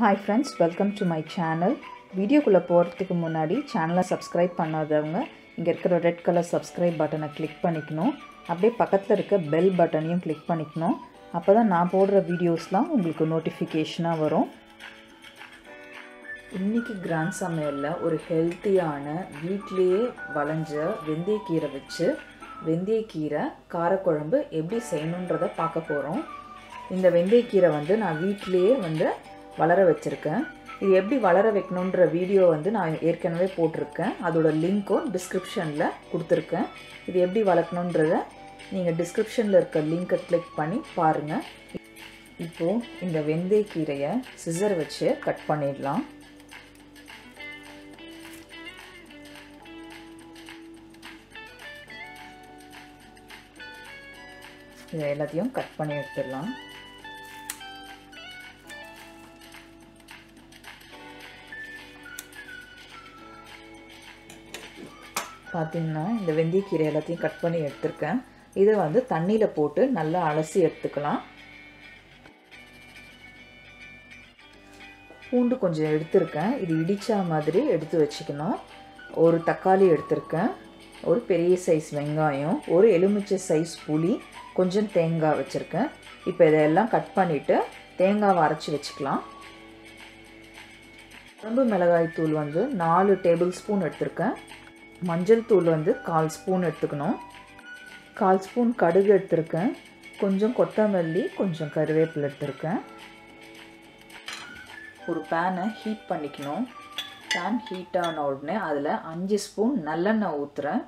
hi friends welcome to my channel வீடியோக்குள்ளே போகிறதுக்கு முன்னாடி சேனலை சப்ஸ்கிரைப் பண்ணாதவங்க இங்கே இருக்கிற ரெட் கலர் சப்ஸ்கிரைப் பட்டனை கிளிக் பண்ணிக்கணும் அப்படியே பக்கத்தில் இருக்க பெல் பட்டனையும் கிளிக் பண்ணிக்கணும் அப்போ தான் நான் போடுற வீடியோஸ்லாம் உங்களுக்கு நோட்டிஃபிகேஷனாக வரும் இன்றைக்கி கிராண்ட் சமையலில் ஒரு ஹெல்த்தியான வீட்லேயே வளைஞ்ச வெந்தயக்கீரை வச்சு வெந்தயக்கீரை காரக்குழம்பு எப்படி செய்யணுன்றதை பார்க்க போகிறோம் இந்த வெந்தயக்கீரை வந்து நான் வீட்டிலேயே வந்து வளர வச்சுருக்கேன் இது எப்படி வளர வைக்கணுன்ற வீடியோ வந்து நான் ஏற்கனவே போட்டிருக்கேன் அதோட லிங்க்கும் டிஸ்கிரிப்ஷனில் கொடுத்துருக்கேன் இது எப்படி வளர்க்கணுன்றத நீங்கள் டிஸ்கிரிப்ஷனில் இருக்க லிங்க்கை கிளிக் பண்ணி பாருங்கள் இப்போது இந்த வெந்தயக்கீரையை சிசர் வச்சு கட் பண்ணிடலாம் இதை எல்லாத்தையும் கட் பண்ணி எடுத்துடலாம் பார்த்தீங்கன்னா இந்த வெந்தயக்கீரை எல்லாத்தையும் கட் பண்ணி எடுத்திருக்கேன் இதை வந்து தண்ணியில் போட்டு நல்லா அலசி எடுத்துக்கலாம் பூண்டு கொஞ்சம் எடுத்திருக்கேன் இது இடிச்சா மாதிரி எடுத்து வச்சுக்கணும் ஒரு தக்காளி எடுத்திருக்கேன் ஒரு பெரிய சைஸ் வெங்காயம் ஒரு எலுமிச்சை சைஸ் புளி கொஞ்சம் தேங்காய் வச்சுருக்கேன் இப்போ இதெல்லாம் கட் பண்ணிவிட்டு தேங்காவை அரைச்சி வச்சுக்கலாம் குழம்பு மிளகாய் தூள் வந்து நாலு டேபிள் ஸ்பூன் எடுத்திருக்கேன் மஞ்சள் தூள் வந்து கால் ஸ்பூன் எடுத்துக்கணும் கால் ஸ்பூன் கடுகு எடுத்திருக்கேன் கொஞ்சம் கொத்தமல்லி கொஞ்சம் கருவேப்பிலை எடுத்திருக்கேன் ஒரு பேனை ஹீட் பண்ணிக்கணும் பேன் ஹீட் ஆன உடனே அதில் அஞ்சு ஸ்பூன் நல்லெண்ணெய் ஊற்றுறேன்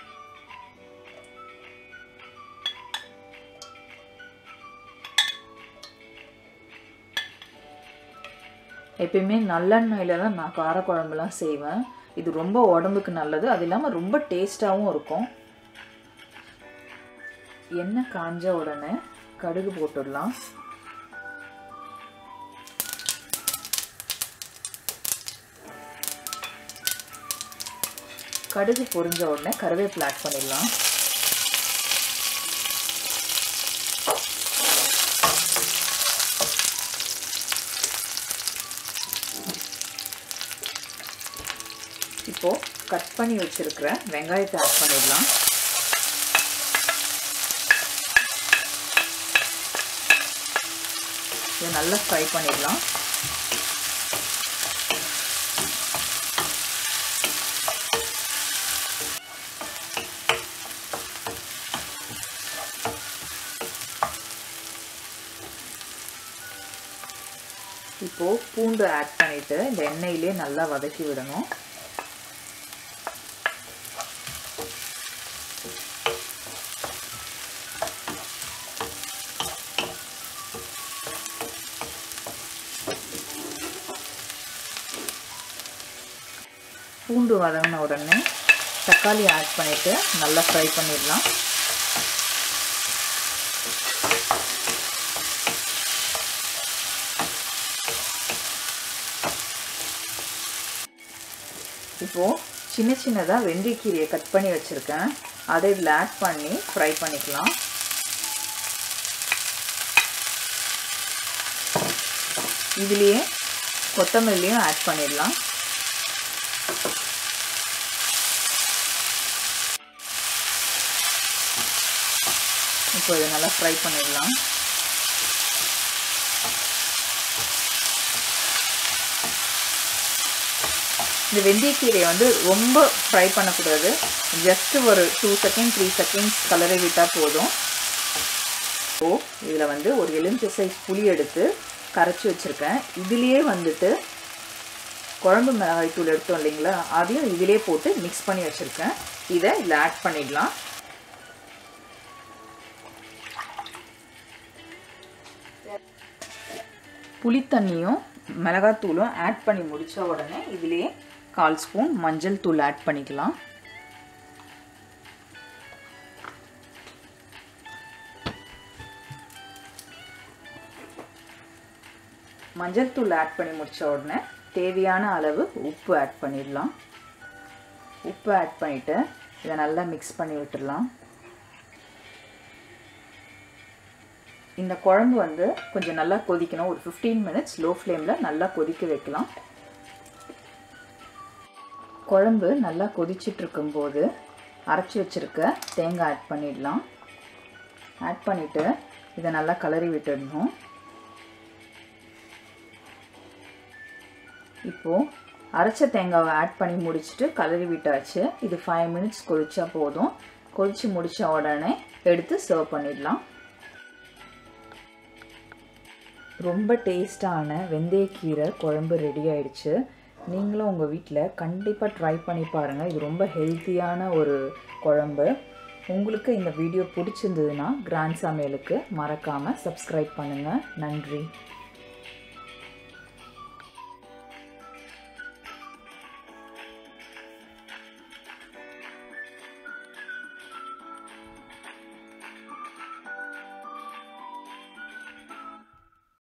எப்பயுமே நல்லெண்ணெயில் தான் நான் காரக்குழம்புலாம் செய்வேன் இது ரொம்ப உடம்புக்கு நல்லது அது இல்லாமல் ரொம்ப டேஸ்ட்டாகவும் இருக்கும் எண்ணெய் காஞ்ச உடனே கடுகு போட்டுடலாம் கடுகு பொரிஞ்ச உடனே கருவேப்பிலை ஆட் பண்ணிடலாம் இப்போது கட் பண்ணி வச்சுருக்கிற வெங்காயத்தை ஆட் பண்ணிடலாம் இதை நல்லா ஃப்ரை பண்ணிடலாம் இப்போது பூண்டு ஆட் பண்ணிவிட்டு இந்த எண்ணெயிலே நல்லா வதக்கி விடணும் பூண்டு வதங்கின உடனே தக்காளி ஆட் பண்ணிவிட்டு நல்லா ஃப்ரை பண்ணிடலாம் இப்போது சின்ன சின்னதாக வெந்தயக்கீரையை கட் பண்ணி வச்சுருக்கேன் அதை இதில் ஆட் பண்ணி ஃப்ரை பண்ணிக்கலாம் இதுலேயே கொத்தமல்லியும் ஆட் பண்ணிடலாம் இப்போ இதை நல்லா ஃப்ரை பண்ணிடலாம் இந்த வெந்தயக்கீரையை வந்து ரொம்ப ஃப்ரை பண்ணக்கூடாது ஜஸ்ட்டு ஒரு டூ செகண்ட் த்ரீ செகண்ட்ஸ் கலரை விட்டால் போதும் ஓ இதில் வந்து ஒரு எலுமிச்சை சைஸ் புளி எடுத்து கரைச்சி வச்சுருக்கேன் இதுலேயே வந்துட்டு குழம்பு மிளகாய் தூள் எடுத்தோம் இல்லைங்களா அதையும் இதிலே போட்டு மிக்ஸ் பண்ணி வச்சுருக்கேன் இதை இதில் ஆட் பண்ணிடலாம் புளித்தண்ணியும் மிளகாத்தூளும் ஆட் பண்ணி முடித்த உடனே இதிலே கால் ஸ்பூன் மஞ்சள் தூள் ஆட் பண்ணிக்கலாம் மஞ்சள் தூள் ஆட் பண்ணி முடித்த உடனே தேவையான அளவு உப்பு ஆட் பண்ணிடலாம் உப்பு ஆட் பண்ணிவிட்டு இதை நல்லா மிக்ஸ் பண்ணி விட்டுடலாம் இந்த குழம்பு வந்து கொஞ்சம் நல்லா கொதிக்கணும் ஒரு ஃபிஃப்டீன் மினிட்ஸ் லோ ஃப்ளேமில் நல்லா கொதிக்க வைக்கலாம் குழம்பு நல்லா கொதிச்சிட்டு இருக்கும்போது அரைச்சி வச்சுருக்க தேங்காய் ஆட் பண்ணிடலாம் ஆட் பண்ணிவிட்டு இதை நல்லா கலரி விட்டுடணும் இப்போது அரைச்ச தேங்காவை ஆட் பண்ணி முடிச்சுட்டு கலரி விட்டாச்சு இது ஃபைவ் மினிட்ஸ் கொதிச்சா போதும் கொதித்து முடித்த உடனே எடுத்து சர்வ் பண்ணிடலாம் ரொம்ப டேஸ்டான வெந்தயக்கீரை குழம்பு ரெடி ஆயிடுச்சு நீங்களும் உங்கள் வீட்டில் கண்டிப்பாக ட்ரை பண்ணி பாருங்கள் இது ரொம்ப ஹெல்த்தியான ஒரு குழம்பு உங்களுக்கு இந்த வீடியோ பிடிச்சிருந்ததுன்னா கிராண்ட் சமையலுக்கு மறக்காமல் சப்ஸ்கிரைப் பண்ணுங்கள் நன்றி